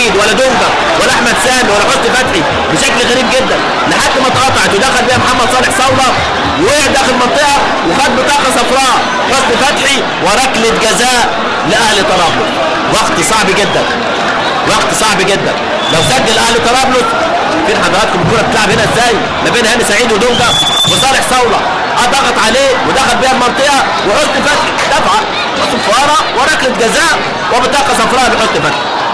سعيد ولا دونجا ولا احمد سامي ولا حسني فتحي بشكل غريب جدا لحد ما اتقطعت ودخل بيها محمد صالح صوله وقع داخل المنطقه وخد بطاقه صفراء حسني فتحي وركله جزاء لاهلي طرابلس وقت صعب جدا وقت صعب جدا لو سجل اهلي طرابلس فين حضراتكم الكره بتلعب هنا ازاي ما بين هاني سعيد ودونجا وصالح صوله اه ضغط عليه ودخل بيها المنطقه وحسني فتحي دفعه وصفاره وركله جزاء وبطاقه صفراء لحسني فتحي